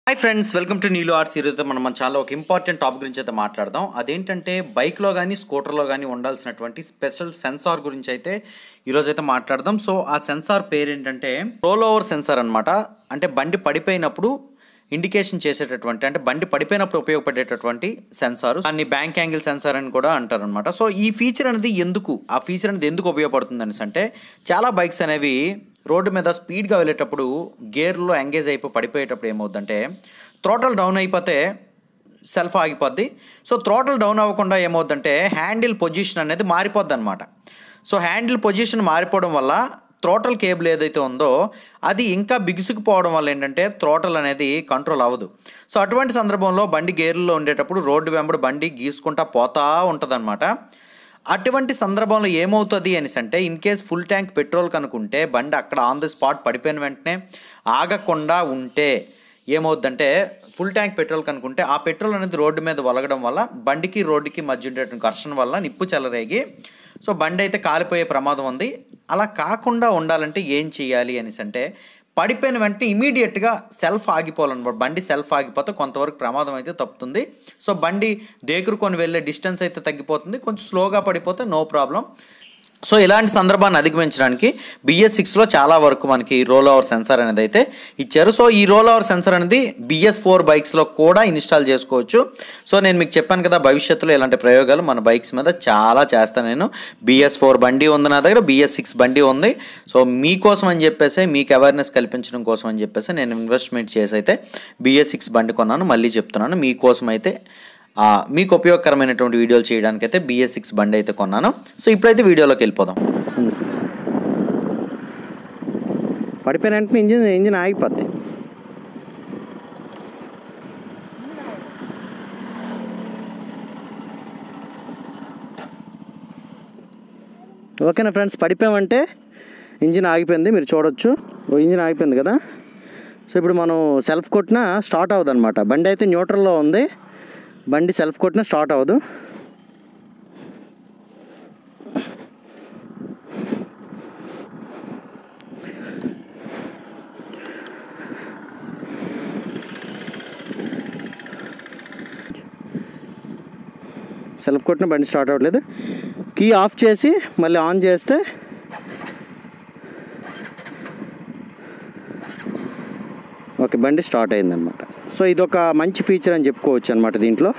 hi friends welcome to Neelo arts ఈరోజు మనం మన ఛానల్లో ఒక ఇంపార్టెంట్ టాపిక్ గురించి అయితే మాట్లాడదాం అదేంటంటే బైక్లో కానీ స్కూటర్లో కానీ ఉండాల్సినటువంటి స్పెషల్ సెన్సార్ గురించి అయితే ఈరోజు అయితే మాట్లాడదాం సో ఆ సెన్సార్ పేరు ఏంటంటే రోల్ ఓవర్ సెన్సార్ అనమాట అంటే బండి పడిపోయినప్పుడు ఇండికేషన్ చేసేటటువంటి అంటే బండి పడిపోయినప్పుడు ఉపయోగపడేటటువంటి సెన్సార్ దాన్ని బ్యాంక్ యాంగిల్ సెన్సార్ అని కూడా అంటారు అనమాట సో ఈ ఫీచర్ అనేది ఎందుకు ఆ ఫీచర్ అనేది ఎందుకు ఉపయోగపడుతుంది అనేసి అంటే చాలా బైక్స్ అనేవి రోడ్డు మీద స్పీడ్గా వెళ్ళేటప్పుడు గేర్లో ఎంగేజ్ అయిపోయి పడిపోయేటప్పుడు ఏమవుతుందంటే థ్రోటల్ డౌన్ అయిపోతే సెల్ఫ్ ఆగిపోద్ది సో థ్రోటల్ డౌన్ అవ్వకుండా ఏమవుతుందంటే హ్యాండిల్ పొజిషన్ అనేది మారిపోద్ది అనమాట సో హ్యాండిల్ పొజిషన్ మారిపోవడం వల్ల థ్రోటల్ కేబుల్ ఏదైతే ఉందో అది ఇంకా బిగుసుకుపోవడం వల్ల ఏంటంటే థ్రోటల్ అనేది కంట్రోల్ అవ్వదు సో అటువంటి సందర్భంలో బండి గేర్లో ఉండేటప్పుడు రోడ్డు వెంబడి బండి గీసుకుంటా పోతా ఉంటుందన్నమాట అటువంటి సందర్భంలో ఏమవుతుంది అనేసి అంటే in case full tank petrol కనుకుంటే బండి అక్కడ ఆన్ ది స్పాట్ పడిపోయిన వెంటనే ఆగకుండా ఉంటే ఏమవుద్దంటే ఫుల్ ట్యాంక్ పెట్రోల్ కనుకుంటే ఆ పెట్రోల్ అనేది రోడ్డు మీద వలగడం వల్ల బండికి రోడ్డుకి మధ్య ఉండేటువంటి ఘర్షణ వల్ల నిప్పు చెలరేగి సో బండి అయితే కాలిపోయే ప్రమాదం ఉంది అలా కాకుండా ఉండాలంటే ఏం చేయాలి అనేసి అంటే పడిపోయిన వెంటనే ఇమీడియట్గా సెల్ఫ్ ఆగిపోవాలన్నమాట బండి సెల్ఫ్ ఆగిపోతే కొంతవరకు ప్రమాదం అయితే తప్పుతుంది సో బండి దేకురుకొని వెళ్ళే డిస్టెన్స్ అయితే తగ్గిపోతుంది కొంచెం స్లోగా పడిపోతే నో ప్రాబ్లం సో ఇలాంటి సందర్భాన్ని అధిగమించడానికి బిఎస్ సిక్స్లో చాలా వరకు మనకి రోల్ ఓవర్ సెన్సార్ అనేది అయితే ఇచ్చారు సో ఈ రోల్ ఓవర్ సెన్సార్ అనేది బిఎస్ ఫోర్ బైక్స్లో కూడా ఇన్స్టాల్ చేసుకోవచ్చు సో నేను మీకు చెప్పాను కదా భవిష్యత్తులో ఇలాంటి ప్రయోగాలు మన బైక్స్ మీద చాలా చేస్తాను నేను బిఎస్ ఫోర్ బండి ఉంది నా దగ్గర బిఎస్ సిక్స్ బండి ఉంది సో మీకోసం అని చెప్పేసి మీకు అవేర్నెస్ కల్పించడం కోసం అని చెప్పేసి నేను ఇన్వెస్ట్మెంట్ చేసి అయితే బిఎస్ సిక్స్ బండి కొన్నాను మళ్ళీ చెప్తున్నాను మీకోసం అయితే ఆ, మీకు ఉపయోగకరమైనటువంటి వీడియోలు చేయడానికి అయితే బిఎస్ సిక్స్ బండి అయితే కొన్నాను సో ఇప్పుడైతే వీడియోలోకి వెళ్ళిపోదాం పడిపోయిన వెంటనే ఇంజిన్ ఇంజిన్ ఆగిపోద్ది ఓకేనా ఫ్రెండ్స్ పడిపోయామంటే ఇంజిన్ ఆగిపోయింది మీరు చూడొచ్చు ఓ ఇంజిన్ ఆగిపోయింది కదా సో ఇప్పుడు మనం సెల్ఫ్ కొట్టినా స్టార్ట్ అవ్వదు అనమాట బండి అయితే న్యూట్రల్లో ఉంది బండి సెల్ఫ్ కొట్టినా స్టార్ట్ అవ్వదు సెల్ఫ్ కొట్టిన బండి స్టార్ట్ అవ్వట్లేదు కీ ఆఫ్ చేసి మళ్ళీ ఆన్ చేస్తే ఓకే బండి స్టార్ట్ అయిందనమాట సో ఇది ఒక మంచి ఫీచర్ అని చెప్పుకోవచ్చు అనమాట దీంట్లో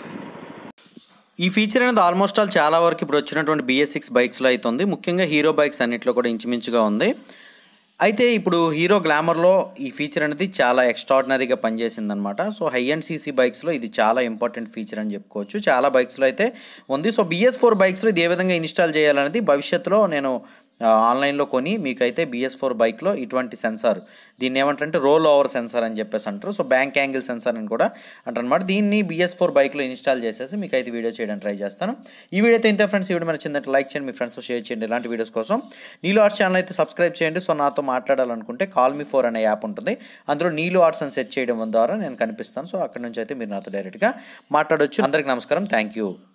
ఈ ఫీచర్ అనేది ఆల్మోస్ట్ ఆల్ చాలా వరకు ఇప్పుడు వచ్చినటువంటి బిఎస్ సిక్స్ బైక్స్లో అయితే ఉంది ముఖ్యంగా హీరో బైక్స్ అన్నింటిలో కూడా ఇంచుమించుగా ఉంది అయితే ఇప్పుడు హీరో గ్లామర్లో ఈ ఫీచర్ అనేది చాలా ఎక్స్ట్రాడినరీగా పనిచేసిందనమాట సో హై అండ్ సీసీ బైక్స్లో ఇది చాలా ఇంపార్టెంట్ ఫీచర్ అని చెప్పుకోవచ్చు చాలా బైక్స్లో అయితే ఉంది సో బిఎస్ ఫోర్ బైక్స్లో ఇది ఏ విధంగా ఇన్స్టాల్ చేయాలనేది భవిష్యత్తులో నేను ఆ, ఆన్లైన్లో కొని మీకైతే బిఎస్ ఫోర్ బైక్లో ఇటువంటి సెన్సార్ దీన్ని ఏమంటారంటే రోల్ ఓవర్ సెన్సార్ అని చెప్పేసి అంటారు సో బ్యాంక్ యాంగిల్ సెన్సార్ అని కూడా అంటారు అనమాట దీన్ని బిఎస్ ఫోర్ బైక్లో ఇన్స్టాల్ చేసేసి మీకు అయితే వీడియో చేయడానికి ట్రై చేస్తాను ఈ వీడియో అయితే ఇంత ఫ్రెండ్స్ ఈ వీడియో నచ్చిందంటే లైక్ చేయండి మీ ఫ్రెండ్స్తో షేర్ చేయండి ఇలాంటి వీడియోస్ కోసం నీలో ఆర్ట్స్ ఛానల్ అయితే సబ్స్క్రైబ్ చేయండి సో నాతో మాట్లాడాలనుకుంటే కాల్ మీ ఫోర్ అనే యాప్ ఉంటుంది అందులో నీలో ఆర్ట్స్ అని సెట్ చేయడం ద్వారా నేను కనిపిస్తాను సో అక్కడ నుంచి అయితే మీరు నాతో డైరెక్ట్గా మాట్లాడొచ్చు అందరికీ నమస్కారం థ్యాంక్ యూ